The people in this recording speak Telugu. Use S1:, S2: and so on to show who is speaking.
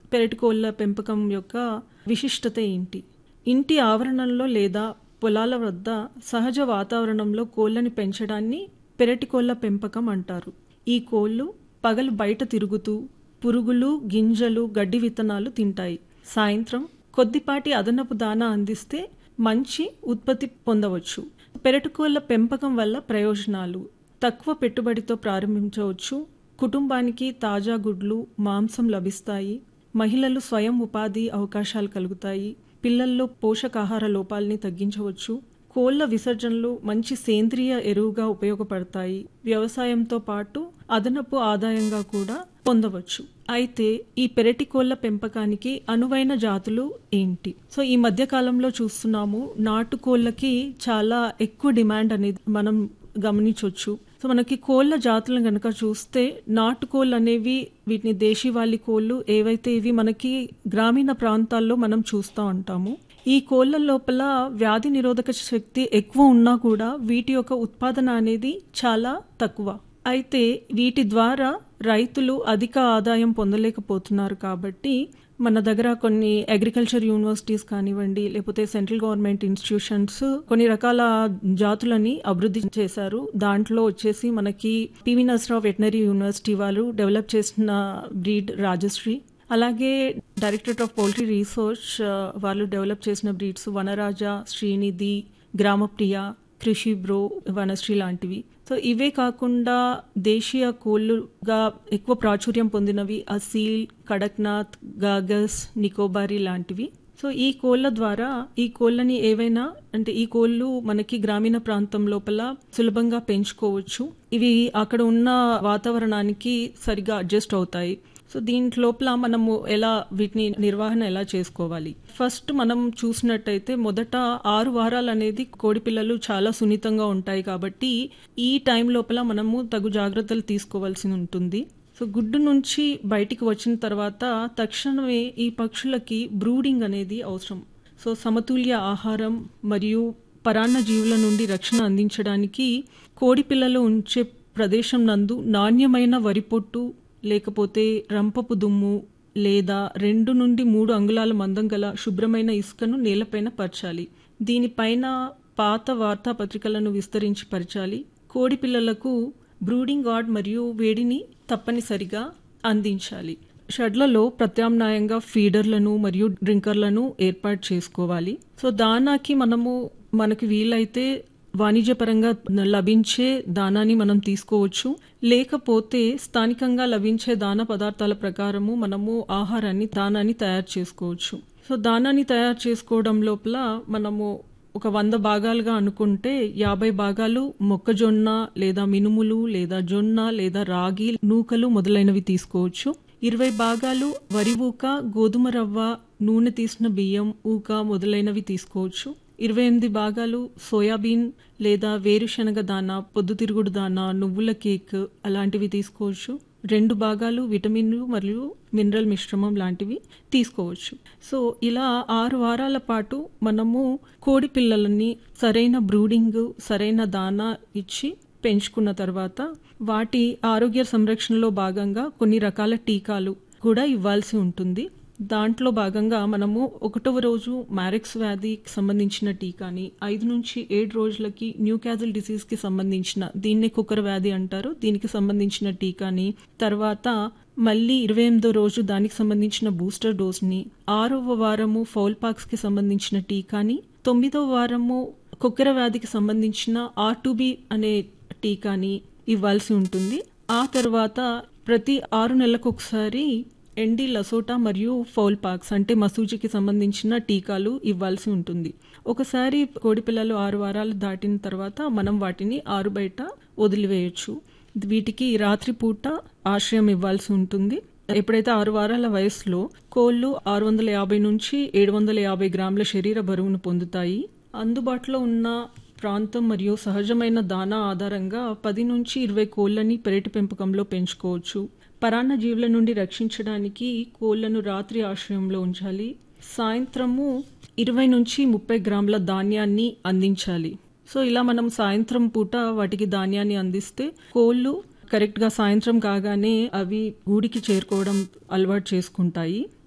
S1: పెరటికోళ్ళ పెంపకం యొక్క విశిష్టత ఏంటి ఇంటి ఆవరణంలో లేదా పొలాల వద్ద సహజ వాతావరణంలో కోళ్ళని పెంచడాన్ని పెరటికోళ్ళ పెంపకం అంటారు ఈ కోళ్ళు పగలు బయట తిరుగుతూ పురుగులు గింజలు గడ్డి విత్తనాలు తింటాయి సాయంత్రం కొద్దిపాటి అదనపు దానా అందిస్తే మంచి ఉత్పత్తి పొందవచ్చు పెరటికోళ్ళ పెంపకం వల్ల ప్రయోజనాలు తక్కువ పెట్టుబడితో ప్రారంభించవచ్చు కుటుంబానికి తాజా గుడ్లు మాంసం లభిస్తాయి మహిళలు స్వయం ఉపాధి అవకాశాలు కలుగుతాయి పిల్లల్లో పోషకాహార లోపాలని తగ్గించవచ్చు కోళ్ల విసర్జనలు మంచి సేంద్రియ ఎరువుగా ఉపయోగపడతాయి వ్యవసాయంతో పాటు అదనపు ఆదాయంగా కూడా పొందవచ్చు అయితే ఈ పెరటి కోళ్ల పెంపకానికి అనువైన జాతులు ఏంటి సో ఈ మధ్య కాలంలో చూస్తున్నాము నాటుకోళ్ళకి చాలా ఎక్కువ డిమాండ్ అనేది మనం గమనించవచ్చు సో మనకి కోళ్ళ జాతులను కనుక చూస్తే నాటుకోళ్ళు అనేవి వీటిని దేశీవాలి కోళ్ళు ఏవైతే ఇవి మనకి గ్రామీణ ప్రాంతాల్లో మనం చూస్తూ ఉంటాము ఈ కోళ్ళ లోపల వ్యాధి నిరోధక శక్తి ఎక్కువ ఉన్నా కూడా వీటి యొక్క ఉత్పాదన అనేది చాలా తక్కువ అయితే వీటి ద్వారా రైతులు అధిక ఆదాయం పొందలేకపోతున్నారు కాబట్టి మన దగ్గర కొన్ని అగ్రికల్చర్ యూనివర్సిటీస్ కానివ్వండి లేకపోతే సెంట్రల్ గవర్నమెంట్ ఇన్స్టిట్యూషన్స్ కొన్ని రకాల జాతులని అభివృద్ధి చేశారు దాంట్లో వచ్చేసి మనకి పివి నర్సరావు వెటనరీ యూనివర్సిటీ వాళ్ళు డెవలప్ చేసిన బ్రీడ్ రాజశ్రీ అలాగే డైరెక్టరేట్ ఆఫ్ పౌల్ట్రీ రీసెర్చ్ వాళ్ళు డెవలప్ చేసిన బ్రీడ్స్ వనరాజ శ్రీనిధి గ్రామప్రియ కృషి బ్రో వనశ్రీ లాంటివి సో ఇవే కాకుండా దేశీయ కోళ్ళుగా ఎక్కువ ప్రాచుర్యం పొందినవి అసీల్ కడక్నాథ్ గాగస్ నికోబారి లాంటివి సో ఈ కోళ్ళ ద్వారా ఈ కోళ్ళని ఏవైనా అంటే ఈ కోళ్ళు మనకి గ్రామీణ ప్రాంతం లోపల సులభంగా పెంచుకోవచ్చు ఇవి అక్కడ ఉన్న వాతావరణానికి సరిగా అడ్జస్ట్ అవుతాయి సో దీంట్ లోపల మనము ఎలా వీటిని నిర్వహణ ఎలా చేసుకోవాలి ఫస్ట్ మనం చూసినట్టయితే మొదట ఆరు వారాలు అనేది కోడి పిల్లలు చాలా సున్నితంగా ఉంటాయి కాబట్టి ఈ టైం లోపల మనము తగు జాగ్రత్తలు తీసుకోవాల్సి ఉంటుంది సో గుడ్డు నుంచి బయటికి వచ్చిన తర్వాత తక్షణమే ఈ పక్షులకి బ్రూడింగ్ అనేది అవసరం సో సమతుల్య ఆహారం మరియు పరాన్న జీవుల నుండి రక్షణ అందించడానికి కోడి పిల్లలు ఉంచే ప్రదేశం నందు నాణ్యమైన వరి పొట్టు లేకపోతే రంపపు దుమ్ము లేదా రెండు నుండి మూడు అంగుళాల మందం గల శుభ్రమైన ఇసుకను నేలపైన పరచాలి దీనిపైన పాత వార్తాపత్రికలను విస్తరించి పరచాలి కోడి పిల్లలకు బ్రూడింగ్ గార్డ్ మరియు వేడిని తప్పనిసరిగా అందించాలి షెడ్లలో ప్రత్యామ్నాయంగా ఫీడర్లను మరియు డ్రింకర్లను ఏర్పాటు చేసుకోవాలి సో దానాకి మనము మనకి వీలైతే వాణిజ్యపరంగా లభించే దానాన్ని మనం తీసుకోవచ్చు లేకపోతే స్థానికంగా లభించే దాన పదార్థాల ప్రకారము మనము ఆహారాన్ని దానాన్ని తయారు చేసుకోవచ్చు సో దానాన్ని తయారు చేసుకోవడం లోపల మనము ఒక వంద భాగాలుగా అనుకుంటే యాభై భాగాలు మొక్కజొన్న లేదా మినుములు లేదా జొన్న లేదా రాగి నూకలు మొదలైనవి తీసుకోవచ్చు ఇరవై భాగాలు వరి ఊక గోధుమ రవ్వ నూనె తీసిన బియ్యం ఊక మొదలైనవి తీసుకోవచ్చు ఇరవై ఎనిమిది భాగాలు సోయాబీన్ లేదా వేరుశనగ దాన పొద్దుతిరుగుడు దాన నువ్వుల కేక్ అలాంటివి తీసుకోవచ్చు రెండు భాగాలు విటమిన్లు మరియు మినరల్ మిశ్రమం లాంటివి తీసుకోవచ్చు సో ఇలా ఆరు వారాల పాటు మనము కోడి పిల్లలని సరైన బ్రూడింగ్ సరైన దానా ఇచ్చి పెంచుకున్న తర్వాత వాటి ఆరోగ్య సంరక్షణలో భాగంగా కొన్ని రకాల టీకాలు కూడా ఇవ్వాల్సి ఉంటుంది దాంట్లో భాగంగా మనము ఒకటవ రోజు మ్యారెక్స్ వ్యాధికి సంబంధించిన టీకాని ఐదు నుంచి ఏడు రోజులకి న్యూ క్యాజల్ డిసీజ్ కి సంబంధించిన దీన్నే కుక్కర్ వ్యాధి అంటారు దీనికి సంబంధించిన టీకాని తర్వాత మళ్ళీ ఇరవై ఎనిమిదో రోజు దానికి సంబంధించిన బూస్టర్ డోస్ ని ఆరవ వారము ఫౌల్ పాక్స్ కి సంబంధించిన టీకాని తొమ్మిదవ వారము కుక్కర వ్యాధికి సంబంధించిన ఆర్ అనే టీకాని ఇవ్వాల్సి ఉంటుంది ఆ తర్వాత ప్రతి ఆరు నెలలకు ఒకసారి ఎండి లసోటా మరియు ఫౌల్ పాక్స్ అంటే మసూజికి సంబంధించిన టీకాలు ఇవ్వాల్సి ఉంటుంది ఒకసారి కోడి పిల్లలు ఆరు వారాలు దాటిన తర్వాత మనం వాటిని ఆరు బయట వదిలివేయచ్చు వీటికి రాత్రిపూట ఆశ్రయం ఇవ్వాల్సి ఉంటుంది ఎప్పుడైతే ఆరు వారాల వయసులో కోళ్లు ఆరు వందల యాభై నుంచి ఏడు వందల యాభై గ్రాముల శరీర బరువును పొందుతాయి అందుబాటులో ఉన్న ప్రాంతం మరియు సహజమైన దానా ఆధారంగా పది నుంచి ఇరవై కోళ్లని పెరటి పెంపకంలో పెంచుకోవచ్చు పరాన్న జీవుల నుండి రక్షించడానికి కోళ్లను రాత్రి ఆశ్రయంలో ఉంచాలి సాయంత్రము ఇరవై నుంచి ముప్పై గ్రాముల ధాన్యాన్ని అందించాలి సో ఇలా మనం సాయంత్రం పూట వాటికి ధాన్యాన్ని అందిస్తే కోళ్ళు కరెక్ట్గా సాయంత్రం కాగానే అవి గూడికి చేరుకోవడం అలవాటు చేసుకుంటాయి